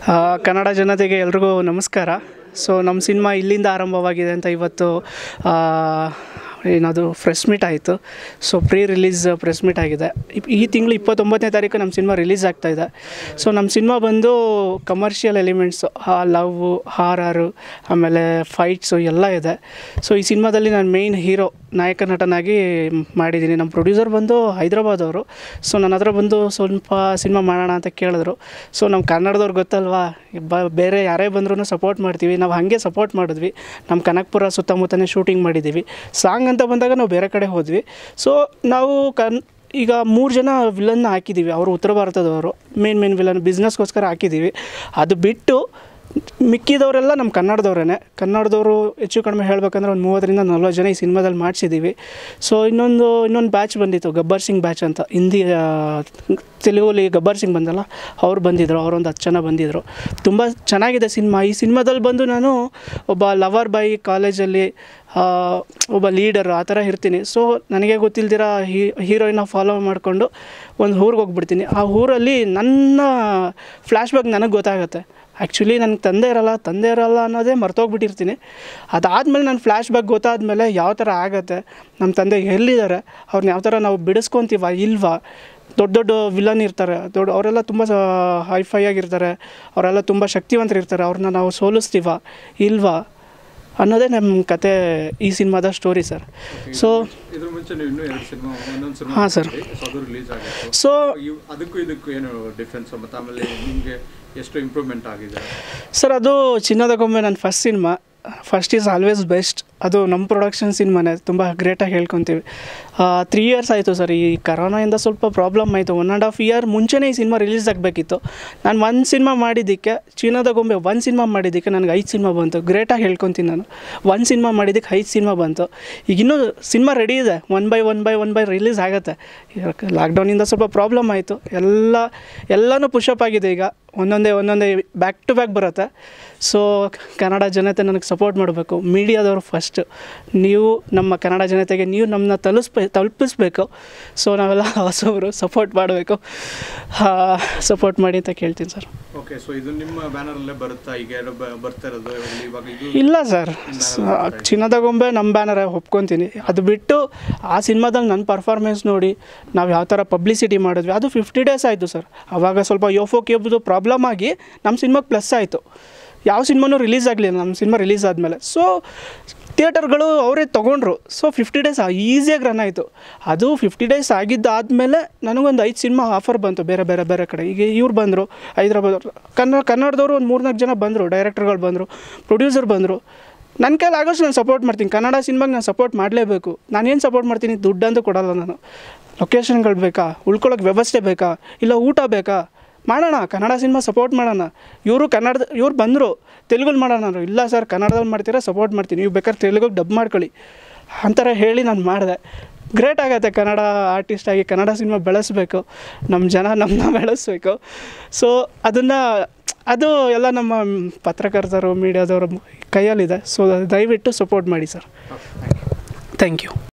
ಆ, ಕನ್ನಡ ಜನತೆಗೆ ಎಲ್ರಿಗೂ ನಮಸ್ಕಾರ ಸೊ ನಮ್ಮ ಸಿನಿಮಾ ಇಲ್ಲಿಂದ ಆರಂಭವಾಗಿದೆ ಅಂತ ಇವತ್ತು ಆ, ಏನದು ಪ್ರೆಸ್ ಮೀಟ್ ಆಯಿತು so pre release press meet ಆಗಿದೆ ಇಪ್- ಈ ತಿಂಗಳು ಇಪ್ಪತ್ತೊಂಬತ್ತನೇ ತಾರೀಕು ನಮ್ಮ ಸಿನಿಮಾ ರಿಲೀಸ್ ಆಗ್ತಾ ಇದೆ ಸೊ ನಮ್ಮ ಸಿನಿಮಾ ಬಂದು ಕಮರ್ಷಿಯಲ್ ಎಲಿಮೆಂಟ್ಸು ಲವ್ ಹಾರರು ಆಮೇಲೆ ಫೈಟ್ಸು ಎಲ್ಲ ಇದೆ ಸೊ ಈ ಸಿನಿಮಾದಲ್ಲಿ ನಾನು ಮೇಯ್ನ್ ಹೀರೋ ನಾಯಕ ನಟನಾಗಿ ಮಾಡಿದ್ದೀನಿ ನಮ್ಮ ಪ್ರೊಡ್ಯೂಸರ್ ಬಂದು ಹೈದ್ರಾಬಾದ್ ಅವರು ಸೊ ನನ್ನ ಹತ್ರ ಬಂದು ಸ್ವಲ್ಪ ಸಿನಿಮಾ ಮಾಡೋಣ ಅಂತ ಕೇಳಿದ್ರು ಸೊ ನಮ್ಮ ಕನ್ನಡದವ್ರು ಗೊತ್ತಲ್ವಾ ಬ ಬೇರೆ ಯಾರೇ ಬಂದ್ರೂ ಸಪೋರ್ಟ್ ಮಾಡ್ತೀವಿ ನಾವು ಹಾಗೆ ಸಪೋರ್ಟ್ ಮಾಡಿದ್ವಿ ನಮ್ಮ ಕನಕಪುರ ಸುತ್ತಮುತ್ತನೇ ಶೂಟಿಂಗ್ ಮಾಡಿದ್ದೀವಿ ಸಾಂಗ್ ಅಂತ ಬಂದಾಗ ನಾವು ಬೇರೆ ಕಡೆ ಹೋದ್ವಿ ಸೊ ನಾವು ಕನ್ ಈಗ ಮೂರು ಜನ ವಿಲನ್ನ ಹಾಕಿದ್ದೀವಿ ಅವರು ಉತ್ತರ ಭಾರತದವರು ಮೇನ್ ಮೇನ್ ವಿಲನ್ ಬಿಸ್ನೆಸ್ಗೋಸ್ಕರ ಹಾಕಿದ್ದೀವಿ ಅದು ಬಿಟ್ಟು ಮಿಕ್ಕಿದವರೆಲ್ಲ ನಮ್ಮ ಕನ್ನಡದವ್ರೇ ಕನ್ನಡದವರು ಹೆಚ್ಚು ಕಡಿಮೆ ಹೇಳ್ಬೇಕಂದ್ರೆ ಒಂದು ಮೂವತ್ತರಿಂದ ನಲ್ವತ್ತು ಜನ ಈ ಸಿನಿಮಾದಲ್ಲಿ ಮಾಡಿಸಿದ್ದೀವಿ ಸೊ ಇನ್ನೊಂದು ಇನ್ನೊಂದು ಬ್ಯಾಚ್ ಬಂದಿತ್ತು ಗಬ್ಬರ್ ಸಿಂಗ್ ಬ್ಯಾಚ್ ಅಂತ ಹಿಂದಿ ಆ, ತೆಲುಗಲ್ಲಿ ಗಬ್ಬರ್ ಸಿಂಗ್ ಬಂದಲ್ಲ ಅವ್ರು ಬಂದಿದ್ದರು ಅವರೊಂದು ಹತ್ತು ಜನ ಬಂದಿದ್ದರು ತುಂಬ ಚೆನ್ನಾಗಿದೆ ಸಿನಿಮಾ ಈ ಸಿನಿಮಾದಲ್ಲಿ ಬಂದು ನಾನು ಒಬ್ಬ ಲವರ್ ಬಾಯ್ ಕಾಲೇಜಲ್ಲಿ ಆ, ಒಬ್ಬ ಲೀಡರ್ ಆ ಥರ ಇರ್ತೀನಿ ಸೊ ನನಗೆ ಗೊತ್ತಿಲ್ದಿರ ಹೀ ಹೀರೋಯಿನ ಫಾಲೋ ಮಾಡಿಕೊಂಡು ಒಂದು ಊರಿಗೆ ಹೋಗ್ಬಿಡ್ತೀನಿ ಆ ಊರಲ್ಲಿ ನನ್ನ ಫ್ಲ್ಯಾಶ್ ಬ್ಯಾಕ್ ನನಗೆ ಗೊತ್ತಾಗುತ್ತೆ ಆ್ಯಕ್ಚುಲಿ ನನಗೆ ತಂದೆ ಇರಲ್ಲ ತಂದೆ ಇರಲ್ಲ ಅನ್ನೋದೇ ಮರ್ತೋಗ್ಬಿಟ್ಟಿರ್ತೀನಿ ಅದಾದಮೇಲೆ ನನ್ನ ಫ್ಲ್ಯಾಶ್ ಬ್ಯಾಕ್ ಗೊತ್ತಾದಮೇಲೆ ಯಾವ ಥರ ಆಗುತ್ತೆ ನಮ್ಮ ತಂದೆ ಎಲ್ಲಿದ್ದಾರೆ ಅವ್ರನ್ನ ಯಾವ ಥರ ನಾವು ಬಿಡಿಸ್ಕೊತೀವ ಇಲ್ವಾ ದೊಡ್ಡ ದೊಡ್ಡ ವಿಲನ್ ಇರ್ತಾರೆ ದೊಡ್ಡ ಅವರೆಲ್ಲ ತುಂಬ ಹೈಫೈ ಆಗಿರ್ತಾರೆ ಅವರೆಲ್ಲ ತುಂಬ ಶಕ್ತಿವಂತರು ಇರ್ತಾರೆ ಅವ್ರನ್ನ ನಾವು ಸೋಲಿಸ್ತೀವ ಇಲ್ವಾ ಅನ್ನೋದೇ ನಮ್ಮ ಕತೆ ಈ ಸಿನಿಮಾದ ಸ್ಟೋರಿ ಸರ್ ಸೊ ಇದ್ರ ಮುಂಚೆ ನೀವು ಇನ್ನೂ ಎರಡು ಸಿನಿಮಾ ಒಂದೊಂದು ಸಿನಿಮಾ ಹಾಂ ಸರ್ ಅದು ರಿಲೀಸ್ ಆಗಿತ್ತು ಸೊ ಇವ್- ಅದಕ್ಕೂ ಇದಕ್ಕೂ ಏನು ಡಿಫ್ರೆನ್ಸ್ ಮತ್ತೆ ಆಮೇಲೆ ನಿಮಗೆ ಎಷ್ಟು ಇಂಪ್ರೂವ್ಮೆಂಟ್ ಆಗಿದೆ ಸರ್ ಅದು ಚಿನ್ನದ ಗೊಂಬೆ ನನ್ನ first cinema first is always best ಅದು ನಮ್ಮ ಪ್ರೊಡಕ್ಷನ್ ಸಿನಿಮಾನೇ ತುಂಬ ಗ್ರೇಟಾಗಿ ಹೇಳ್ಕೊತೀವಿ ತ್ರೀ ಇಯರ್ಸ್ ಆಯಿತು ಸರ್ ಈ ಕರೋನಾಯಿಂದ ಸ್ವಲ್ಪ ಪ್ರಾಬ್ಲಮ್ ಆಯಿತು ಒನ್ ಆ್ಯಂಡ್ ಹಾಫ್ ಇಯರ್ ಮುಂಚೆನೇ ಈ ಸಿನಿಮಾ ರಿಲೀಸ್ ಆಗಬೇಕಿತ್ತು ನಾನು ಒಂದು ಸಿನಿಮಾ ಮಾಡಿದ್ದಕ್ಕೆ ಚಿನ್ನದ ಗೊಂಬೆ ಒಂದು ಸಿನಿಮಾ ಮಾಡಿದ್ದಕ್ಕೆ ನನಗೆ ಐದು ಸಿನಿಮಾ ಬಂತು ಗ್ರೇಟಾಗಿ ಹೇಳ್ಕೊತೀನಿ ನಾನು ಒಂದು ಸಿನಿಮಾ ಮಾಡಿದ್ದಕ್ಕೆ ಐದು ಸಿನಿಮಾ ಬಂತು ಈಗ ಇನ್ನೂ ಸಿನಿಮಾ ರೆಡಿ ಇದೆ one by one by one by release ಆಗುತ್ತೆ ಲಾಕ್ಡೌನಿಂದ ಸ್ವಲ್ಪ ಪ್ರಾಬ್ಲಮ್ ಆಯಿತು ಎಲ್ಲ ಎಲ್ಲನೂ ಪುಷಪ್ ಆಗಿದೆ ಈಗ ಒಂದೊಂದೇ ಒಂದೊಂದೇ ಬ್ಯಾಕ್ ಟು ಬ್ಯಾಕ್ ಬರುತ್ತೆ ಸೊ ಕನ್ನಡ ಜನತೆ ನನಗೆ ಸಪೋರ್ಟ್ ಮಾಡಬೇಕು ಮೀಡಿಯಾದವರು ಫಸ್ಟ್ ನೀವು ನಮ್ಮ ಕನ್ನಡ ಜನತೆಗೆ ನೀವು ನಮ್ಮನ್ನ ತಲುಪಿಸ್ಬೇ ತಲುಪಿಸ್ಬೇಕು ಸೊ ನಾವೆಲ್ಲ ಹೊಸವರು ಸಪೋರ್ಟ್ ಮಾಡಬೇಕು ಸಪೋರ್ಟ್ ಮಾಡಿ ಅಂತ ಕೇಳ್ತೀನಿ ಸರ್ ಓಕೆ ಸೊ ಇದು ನಿಮ್ಮ ಬ್ಯಾನರಲ್ಲೇ ಬರುತ್ತಾ ಈಗ ಎರಡು ಬ- ಬರ್ತಾ ಇರೋದು ಇಲ್ಲಿ ಇವಾಗ ಇದು ಇಲ್ಲ ಸರ್ ಚಿನ್ನದ ಗೊಂಬೆ ನಮ್ಮ ಬ್ಯಾನರ್ ಒಪ್ಕೊತೀನಿ ಅದು ಬಿಟ್ಟು ಆ ಸಿನಿಮಾದಲ್ಲಿ ನನ್ನ ಪರ್ಫಾರ್ಮೆನ್ಸ್ ನೋಡಿ ನಾವು ಯಾವ ಥರ ಪಬ್ಲಿಸಿಟಿ ಮಾಡಿದ್ವಿ ಅದು ಫಿಫ್ಟಿ ಡೇಸ್ ಆಯಿತು ಸರ್ ಆವಾಗ ಸ್ವಲ್ಪ ಯೋಫೋ ಕೇಬ್ದು ಪ್ರಾಬ್ಲಮ್ ಆಗಿ ನಮ್ಮ ಸಿನಿಮಾಗೆ ಪ್ಲಸ್ ಆಯಿತು ಯಾವ ಸಿನಿಮಾನೂ ರಿಲೀಸ್ ಆಗಲಿಲ್ಲ ನಮ್ಮ ಸಿನಿಮಾ ರಿಲೀಸ್ ಆದಮೇಲೆ ಸೊ ಥಿಯೇಟರ್ಗಳು ಅವರೇ ತೊಗೊಂಡ್ರು ಸೊ ಫಿಫ್ಟಿ ಡೇಸ್ ಈಸಿಯಾಗಿ ರನ್ ಆಯಿತು ಅದು ಫಿಫ್ಟಿ ಡೇಸ್ ಆಗಿದ್ದಾದಮೇಲೆ ನನಗೊಂದು ಐದು ಸಿನಿಮಾ ಆಫರ್ ಬಂತು ಬೇರೆ ಬೇರೆ ಬೇರೆ ಕಡೆ ಈಗ ಇವ್ರು ಬಂದರು ಹೈದ್ರಾಬಾದ್ ಕನ್ನಡ ಕನ್ನಡದವರು ಒಂದು ಮೂರ್ನಾಲ್ಕು ಜನ ಬಂದರು ಡೈರೆಕ್ಟರ್ಗಳು ಬಂದರು ಪ್ರೊಡ್ಯೂಸರ್ ಬಂದರು ನನ್ನ ಕೈಲಿ ಆಗೋಷ್ಟು ನಾನು ಸಪೋರ್ಟ್ ಮಾಡ್ತೀನಿ ಕನ್ನಡ ಸಿನಿಮಾಗೆ ನಾನು ಸಪೋರ್ಟ್ ಮಾಡಲೇಬೇಕು ನಾನೇನು ಸಪೋರ್ಟ್ ಮಾಡ್ತೀನಿ ದುಡ್ಡಂತೂ ಕೊಡಲ್ಲ ನಾನು ಲೊಕೇಶನ್ಗಳು ಬೇಕಾ ಉಳ್ಕೊಳ್ಳೋಕೆ ವ್ಯವಸ್ಥೆ ಬೇಕಾ ಇಲ್ಲ ಊಟ ಬೇಕಾ ಮಾಡೋಣ ಕನ್ನಡ ಸಿನಿಮಾ ಸಪೋರ್ಟ್ ಮಾಡೋಣ ಇವರು ಕನ್ನಡದ ಇವ್ರು ಬಂದರು ತೆಲುಗಲ್ಲಿ ಮಾಡೋಣ ಅಂದ್ರು. ಇಲ್ಲ ಸರ್ ಕನ್ನಡದಲ್ಲಿ ಮಾಡ್ತೀರಾ ಸಪೋರ್ಟ್ ಮಾಡ್ತೀನಿ ನೀವು ಬೇಕಾದ್ರೆ ತೆಲುಗಿಗೆ ಡಬ್ ಮಾಡ್ಕೊಳ್ಳಿ ಅಂತಾರೆ ಹೇಳಿ ನಾನು ಮಾಡಿದೆ ಗ್ರೇಟ್ ಆಗತ್ತೆ ಕನ್ನಡ ಆರ್ಟಿಸ್ಟ್ ಆಗಿ ಕನ್ನಡ ಸಿನಿಮಾ ಬೆಳೆಸಬೇಕು ನಮ್ಮ ಜನ ನಮ್ಮನ್ನ ಬೆಳೆಸ್ಬೇಕು ಸೊ ಅದನ್ನು ಅದು ಎಲ್ಲ ನಮ್ಮ ಪತ್ರಕರ್ತರು ಮೀಡಿಯಾದವರು ಕೈಯಲ್ಲಿದೆ ಸೊ ದಯವಿಟ್ಟು ಸಪೋರ್ಟ್ ಮಾಡಿ ಸರ್ ಥ್ಯಾಂಕ್ ಯು